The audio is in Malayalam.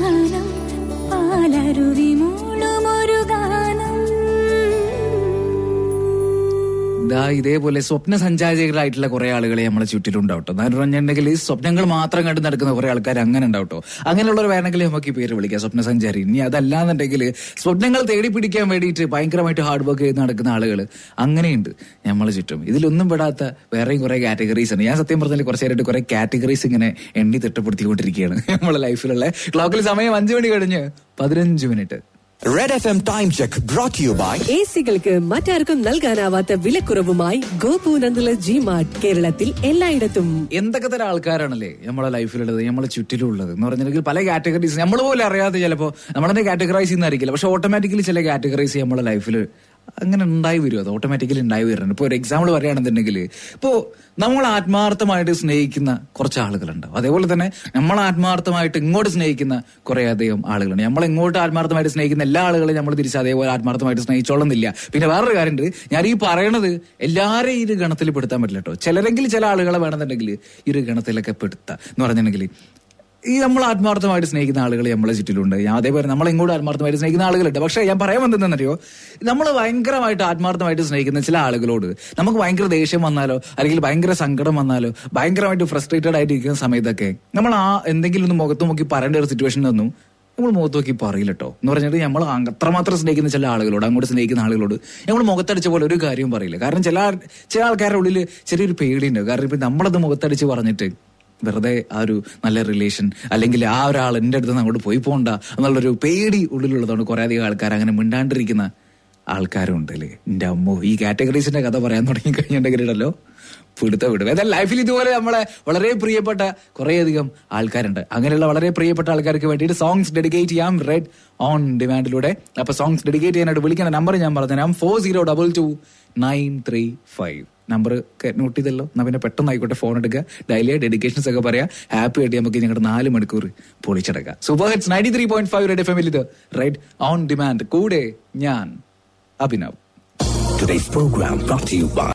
ഗാനം പാലരുവി മൂളുമൊരു ഗാനം ദാ ഇതേപോലെ സ്വപ്ന സഞ്ചാരികളായിട്ടുള്ള കുറെ ആളുകളെ നമ്മളെ ചുറ്റിലുണ്ടാവും കേട്ടോ എന്ന് പറഞ്ഞിട്ടുണ്ടെങ്കിൽ ഈ സ്വപ്നങ്ങൾ മാത്രം കണ്ടു നടക്കുന്ന കുറെ ആൾക്കാർ അങ്ങനെ ഉണ്ടാവും കേട്ടോ അങ്ങനെയുള്ളവർ വേണമെങ്കിൽ നമുക്ക് ഈ പേര് വിളിക്കാം സ്വപ്ന സഞ്ചാരി ഇനി അതല്ലാന്നുണ്ടെങ്കിൽ സ്വപ്നങ്ങൾ തേടി പിടിക്കാൻ വേണ്ടിയിട്ട് ഭയങ്കരമായിട്ട് ഹാർഡ് വർക്ക് ചെയ്ത് നടക്കുന്ന ആളുകൾ അങ്ങനെയുണ്ട് നമ്മളെ ചുറ്റും ഇതിലൊന്നും പെടാത്ത വേറെയും കുറെ കാറ്റഗറീസ് ഉണ്ട് ഞാൻ സത്യം പറഞ്ഞാൽ കുറച്ച് നേരമായിട്ട് കുറെ കാറ്റഗറീസ് ഇങ്ങനെ എണ്ണി തിട്ടപ്പെടുത്തിക്കൊണ്ടിരിക്കുകയാണ് നമ്മളെ ലൈഫിലുള്ള ക്ലോക്കിൽ സമയം അഞ്ചു മണി കഴിഞ്ഞ് പതിനഞ്ച് minute red F M time check brought you by A സികൾക്ക് മറ്റാർക്കും നൽകാനാവാത്ത വിലക്കുറവുമായി ഗോപു നന്ദല ജി മാർട്ട് കേരളത്തിൽ എല്ലായിടത്തും എന്തൊക്കെ തരം ആൾക്കാരാണല്ലേ നമ്മളെ ലൈഫിലുള്ളത് നമ്മളെ ചുറ്റിലുള്ളത് എന്ന് പറഞ്ഞിട്ടുണ്ടെങ്കിൽ പല കാറ്റഗറീസ് നമ്മൾ പോലും അറിയാതെ ചിലപ്പോൾ നമ്മളെന്നെ കാറ്റഗറൈസ് ചെയ്യുന്നതായിരിക്കില്ല പക്ഷെ ഓട്ടോമാറ്റിക്കലി ചില കാറ്റഗറൈസ് നമ്മളെ ലൈഫിൽ അങ്ങനെ ഉണ്ടായി വരും അത് ഓട്ടോമാറ്റിക്കലി ഉണ്ടായി വരുന്നുണ്ട് ഇപ്പോൾ ഒരു എക്സാമ്പിൾ പറയുകയാണെന്നുണ്ടെങ്കിൽ ഇപ്പോൾ നമ്മൾ ആത്മാർത്ഥമായിട്ട് സ്നേഹിക്കുന്ന കുറച്ച് ആളുകളുണ്ടാവും അതേപോലെ തന്നെ നമ്മൾ ആത്മാർത്ഥമായിട്ട് ഇങ്ങോട്ട് സ്നേഹിക്കുന്ന കുറേ അധികം ആളുകളുണ്ട് നമ്മൾ ഇങ്ങോട്ട് ആത്മാർത്ഥമായിട്ട് സ്നേഹിക്കുന്ന എല്ലാ ആളുകളും നമ്മൾ തിരിച്ച് അതേപോലെ ആത്മാർത്ഥമായിട്ട് സ്നേഹിച്ചോളുന്നില്ല പിന്നെ വേറൊരു കാര്യമുണ്ട് ഞാൻ ഈ പറയണത് എല്ലാവരെയും ഈ ഒരു ഗണത്തിൽ പെടുത്താൻ പറ്റില്ല കേട്ടോ ചിലരെങ്കിലും ചില ആളുകളെ വേണമെന്നുണ്ടെങ്കിൽ ഈ ഒരു ഗണത്തിലൊക്കെ പെടുത്താം എന്ന് പറഞ്ഞിട്ടുണ്ടെങ്കിൽ ഈ നമ്മൾ ആത്മാർത്ഥമായിട്ട് സ്നേഹിക്കുന്ന ആളുകൾ നമ്മളെ ചുറ്റിലുണ്ട് ഞാൻ അതേപോലെ നമ്മൾ ഇങ്ങോട്ട് ആത്മാർത്ഥമായിട്ട് സ്നേഹിക്കുന്ന ആളുകളുണ്ട് പക്ഷേ ഞാൻ പറയാൻ വന്നതെന്നറിയോ നമ്മൾ ഭയങ്കരമായിട്ട് ആത്മാർത്ഥമായിട്ട് സ്നേഹിക്കുന്ന ചില ആളുകളോട് നമുക്ക് ഭയങ്കര ദേഷ്യം വന്നാലോ അല്ലെങ്കിൽ ഭയങ്കര സങ്കടം വന്നാലോ ഭയങ്കരമായിട്ട് ഫ്രസ്ട്രേറ്റഡ് ആയിട്ട് ഇരിക്കുന്ന സമയത്തൊക്കെ നമ്മൾ ആ എന്തെങ്കിലും ഒന്ന് മുഖത്ത് നോക്കി പറയേണ്ട ഒരു സിറ്റുവേഷൻ ഒന്നും നമ്മൾ മുഖത്ത് നോക്കി പറയില്ല കേട്ടോ എന്ന് പറഞ്ഞിട്ട് നമ്മൾ അത്രമാത്രം സ്നേഹിക്കുന്ന ചില ആളുകളോട് അങ്ങോട്ട് സ്നേഹിക്കുന്ന ആളുകളോട് നമ്മൾ മുഖത്തടിച്ച പോലെ ഒരു കാര്യവും പറയില്ല കാരണം ചില ആൾ- ചില ആൾക്കാരുടെ ഉള്ളിൽ ചെറിയൊരു പേടിയുണ്ട് കാരണം ഇപ്പൊ നമ്മളത് മുഖത്തടിച്ച് പറഞ്ഞിട്ട് വെറുതെ ആ ഒരു നല്ല റിലേഷൻ അല്ലെങ്കിൽ ആ ഒരാൾ എൻ്റെ അടുത്ത് നിന്ന് അങ്ങോട്ട് പോയി പോണ്ട എന്നുള്ളൊരു പേടി ഉള്ളിലുള്ളതുകൊണ്ട് കുറെ അധികം ആൾക്കാർ അങ്ങനെ മിണ്ടാണ്ടിരിക്കുന്ന ആൾക്കാരുണ്ട് അല്ലേ എൻ്റെ അമ്മോ ഈ കാറ്റഗറീസിന്റെ കഥ പറയാൻ തുടങ്ങി കഴിഞ്ഞിട്ടുണ്ടെങ്കിലല്ലോ പിടുത്ത വിടും എന്നാൽ ലൈഫിൽ ഇതുപോലെ നമ്മളെ വളരെ പ്രിയപ്പെട്ട കുറേയധികം ആൾക്കാരുണ്ട് അങ്ങനെയുള്ള വളരെ പ്രിയപ്പെട്ട ആൾക്കാർക്ക് വേണ്ടിയിട്ട് സോങ്സ് ഡെഡിക്കേറ്റ് ചെയ്യാം റെഡ് ഓൺ ഡിമാൻഡിലൂടെ അപ്പൊ സോങ്സ് ഡെഡിക്കേറ്റ് ചെയ്യാനായിട്ട് വിളിക്കുന്ന നമ്പർ ഞാൻ പറഞ്ഞുതരാം four zero double two nine three five number note ചെയ്തല്ലോ എന്നാ പിന്നെ പെട്ടെന്ന് ആയിക്കോട്ടെ ഫോൺ എടുക്കുക ഡെയിലി ഡെഡിക്കേഷൻസ് ഒക്കെ പറയാം ഹാപ്പി ആയിട്ട് നമുക്ക് ഞങ്ങളുടെ നാല് മണിക്കൂർ പൊളിച്ചെടുക്കാം super hits ninety three point five red F M ഇത് റൈറ്റ് ഓൺ ഡിമാൻഡ് കൂടെ ഞാൻ Abhinav Today's program brought to you by